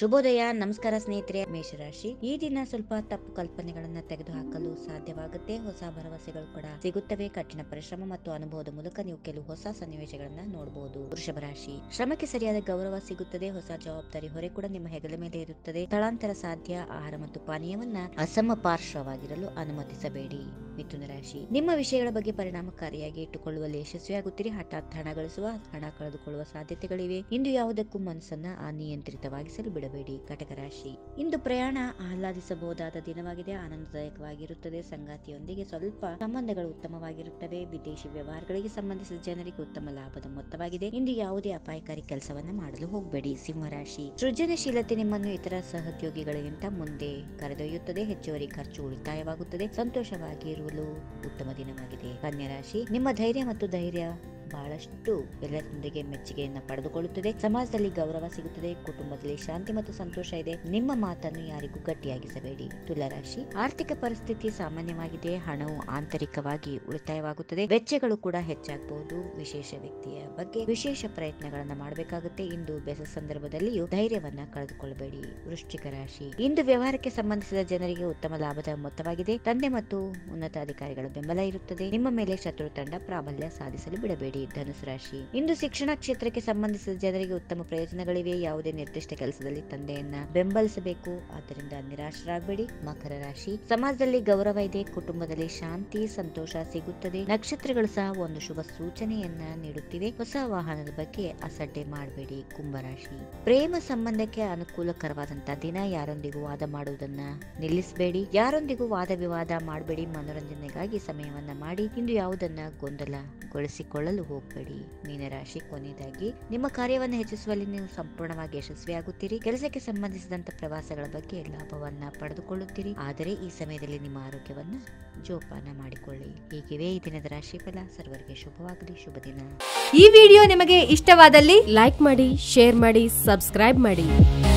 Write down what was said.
ಶುಭೋದಯ ನಮಸ್ಕಾರ ಸ್ನೇಹಿತರೆ ಮೇಷರಾಶಿ ಈ ದಿನ ಸ್ವಲ್ಪ ತಪ್ಪು ಕಲ್ಪನೆಗಳನ್ನ ತೆಗೆದುಹಾಕಲು ಸಾಧ್ಯವಾಗುತ್ತೆ ಹೊಸ ಭರವಸೆಗಳು ಕೂಡ ಸಿಗುತ್ತವೆ ಕಠಿಣ ಪರಿಶ್ರಮ ಮತ್ತು ಅನುಭವದ ಮೂಲಕ ನೀವು ಕೆಲವು ಹೊಸ ಸನ್ನಿವೇಶಗಳನ್ನ ನೋಡಬಹುದು ವೃಷಭ ರಾಶಿ ಶ್ರಮಕ್ಕೆ ಸರಿಯಾದ ಗೌರವ ಸಿಗುತ್ತದೆ ಹೊಸ ಜವಾಬ್ದಾರಿ ಹೊರೆ ಕೂಡ ನಿಮ್ಮ ಹೆಗಲ ಮೇಲೆ ಇರುತ್ತದೆ ಸ್ಥಳಾಂತರ ಸಾಧ್ಯ ಆಹಾರ ಮತ್ತು ಪಾನೀಯವನ್ನ ಅಸಮಪಾರ್ಶ್ವವಾಗಿರಲು ಅನುಮತಿಸಬೇಡಿ ಮಿಥುನ ರಾಶಿ ನಿಮ್ಮ ವಿಷಯಗಳ ಬಗ್ಗೆ ಪರಿಣಾಮಕಾರಿಯಾಗಿ ಇಟ್ಟುಕೊಳ್ಳುವಲ್ಲಿ ಯಶಸ್ವಿಯಾಗುತ್ತೀರಿ ಹಠಾತ್ ಹಣ ಗಳಿಸುವ ಹಣ ಕಳೆದುಕೊಳ್ಳುವ ಸಾಧ್ಯತೆಗಳಿವೆ ಇಂದು ಯಾವುದಕ್ಕೂ ಮನಸ್ಸನ್ನ ಅನಿಯಂತ್ರಿತವಾಗಿಸಲು ಬಿಡಬೇಡಿ ಕಟಕ ರಾಶಿ ಇಂದು ಪ್ರಯಾಣ ಆಹ್ಲಾದಿಸಬಹುದಾದ ದಿನವಾಗಿದೆ ಆನಂದದಾಯಕವಾಗಿರುತ್ತದೆ ಸಂಗಾತಿಯೊಂದಿಗೆ ಸ್ವಲ್ಪ ಸಂಬಂಧಗಳು ಉತ್ತಮವಾಗಿರುತ್ತವೆ ವಿದೇಶಿ ವ್ಯವಹಾರಗಳಿಗೆ ಸಂಬಂಧಿಸಿದ ಜನರಿಗೆ ಉತ್ತಮ ಲಾಭದ ಮೊತ್ತವಾಗಿದೆ ಇಂದು ಯಾವುದೇ ಅಪಾಯಕಾರಿ ಕೆಲಸವನ್ನ ಮಾಡಲು ಹೋಗಬೇಡಿ ಸಿಂಹರಾಶಿ ಸೃಜನಶೀಲತೆ ನಿಮ್ಮನ್ನು ಇತರ ಸಹೋದ್ಯೋಗಿಗಳಿಗಿಂತ ಮುಂದೆ ಕರೆದೊಯ್ಯುತ್ತದೆ ಹೆಚ್ಚುವರಿ ಖರ್ಚು ಉಳಿತಾಯವಾಗುತ್ತದೆ ಸಂತೋಷವಾಗಿ ಇರಲು ಉತ್ತಮ ದಿನವಾಗಿದೆ ಕನ್ಯಾ ರಾಶಿ ನಿಮ್ಮ ಧೈರ್ಯ ಮತ್ತು ಧೈರ್ಯ ಬಹಳಷ್ಟು ಎಲ್ಲರೊಂದಿಗೆ ಮೆಚ್ಚುಗೆಯನ್ನ ಪಡೆದುಕೊಳ್ಳುತ್ತದೆ ಸಮಾಜದಲ್ಲಿ ಗೌರವ ಸಿಗುತ್ತದೆ ಕುಟುಂಬದಲ್ಲಿ ಶಾಂತಿ ಮತ್ತು ಸಂತೋಷ ಇದೆ ನಿಮ್ಮ ಮಾತನ್ನು ಯಾರಿಗೂ ಗಟ್ಟಿಯಾಗಿಸಬೇಡಿ ತುಲಾರಾಶಿ ಆರ್ಥಿಕ ಪರಿಸ್ಥಿತಿ ಸಾಮಾನ್ಯವಾಗಿದೆ ಹಣವು ಆಂತರಿಕವಾಗಿ ಉಳಿತಾಯವಾಗುತ್ತದೆ ವೆಚ್ಚಗಳು ಕೂಡ ಹೆಚ್ಚಾಗಬಹುದು ವಿಶೇಷ ವ್ಯಕ್ತಿಯ ಬಗ್ಗೆ ವಿಶೇಷ ಪ್ರಯತ್ನಗಳನ್ನ ಮಾಡಬೇಕಾಗುತ್ತೆ ಇಂದು ಬೆಸ ಸಂದರ್ಭದಲ್ಲಿಯೂ ಧೈರ್ಯವನ್ನ ಕಳೆದುಕೊಳ್ಳಬೇಡಿ ವೃಶ್ಚಿಕ ರಾಶಿ ಇಂದು ವ್ಯವಹಾರಕ್ಕೆ ಸಂಬಂಧಿಸಿದ ಜನರಿಗೆ ಉತ್ತಮ ಲಾಭದ ಮೊತ್ತವಾಗಿದೆ ತಂದೆ ಮತ್ತು ಉನ್ನತ ಅಧಿಕಾರಿಗಳ ಬೆಂಬಲ ಇರುತ್ತದೆ ನಿಮ್ಮ ಮೇಲೆ ಶತ್ರು ತಂಡ ಪ್ರಾಬಲ್ಯ ಸಾಧಿಸಲು ಬಿಡಬೇಡಿ ಧನುಸು ರಾಶಿ ಇಂದು ಶಿಕ್ಷಣ ಕ್ಷೇತ್ರಕ್ಕೆ ಸಂಬಂಧಿಸಿದ ಜನರಿಗೆ ಉತ್ತಮ ಪ್ರಯೋಜನಗಳಿವೆ ಯಾವುದೇ ನಿರ್ದಿಷ್ಟ ಕೆಲಸದಲ್ಲಿ ತಂದೆಯನ್ನ ಬೆಂಬಲಿಸಬೇಕು ಆದ್ದರಿಂದ ನಿರಾಶರಾಗಬೇಡಿ ಮಕರ ರಾಶಿ ಸಮಾಜದಲ್ಲಿ ಗೌರವ ಇದೆ ಕುಟುಂಬದಲ್ಲಿ ಶಾಂತಿ ಸಂತೋಷ ಸಿಗುತ್ತದೆ ನಕ್ಷತ್ರಗಳು ಸಹ ಒಂದು ಶುಭ ಸೂಚನೆಯನ್ನ ನೀಡುತ್ತಿವೆ ಹೊಸ ವಾಹನದ ಬಗ್ಗೆ ಅಸಡ್ಡೆ ಮಾಡಬೇಡಿ ಕುಂಭರಾಶಿ ಪ್ರೇಮ ಸಂಬಂಧಕ್ಕೆ ಅನುಕೂಲಕರವಾದಂತಹ ದಿನ ಯಾರೊಂದಿಗೂ ವಾದ ಮಾಡುವುದನ್ನ ನಿಲ್ಲಿಸಬೇಡಿ ಯಾರೊಂದಿಗೂ ವಾದ ವಿವಾದ ಮಾಡಬೇಡಿ ಮನೋರಂಜನೆಗಾಗಿ ಸಮಯವನ್ನ ಮಾಡಿ ಇಂದು ಯಾವುದನ್ನ ಗೊಂದಲಗೊಳಿಸಿಕೊಳ್ಳಲು ಹೋಗಬೇಡಿ ಮೀನರಾಶಿ ಕೊನೆಯದಾಗಿ ನಿಮ್ಮ ಕಾರ್ಯವನ್ನು ಹೆಚ್ಚಿಸುವಲ್ಲಿ ನೀವು ಸಂಪೂರ್ಣವಾಗಿ ಯಶಸ್ವಿಯಾಗುತ್ತೀರಿ ಕೆಲಸಕ್ಕೆ ಸಂಬಂಧಿಸಿದಂತ ಪ್ರವಾಸಗಳ ಬಗ್ಗೆ ಲಾಭವನ್ನ ಪಡೆದುಕೊಳ್ಳುತ್ತೀರಿ ಆದರೆ ಈ ಸಮಯದಲ್ಲಿ ನಿಮ್ಮ ಆರೋಗ್ಯವನ್ನ ಜೋಪಾನ ಮಾಡಿಕೊಳ್ಳಿ ಹೀಗಿವೆ ಈ ದಿನದ ರಾಶಿಫಲ ಸರ್ವರಿಗೆ ಶುಭವಾಗಲಿ ಶುಭ ದಿನ ಈ ವಿಡಿಯೋ ನಿಮಗೆ ಇಷ್ಟವಾದಲ್ಲಿ ಲೈಕ್ ಮಾಡಿ ಶೇರ್ ಮಾಡಿ ಸಬ್ಸ್ಕ್ರೈಬ್ ಮಾಡಿ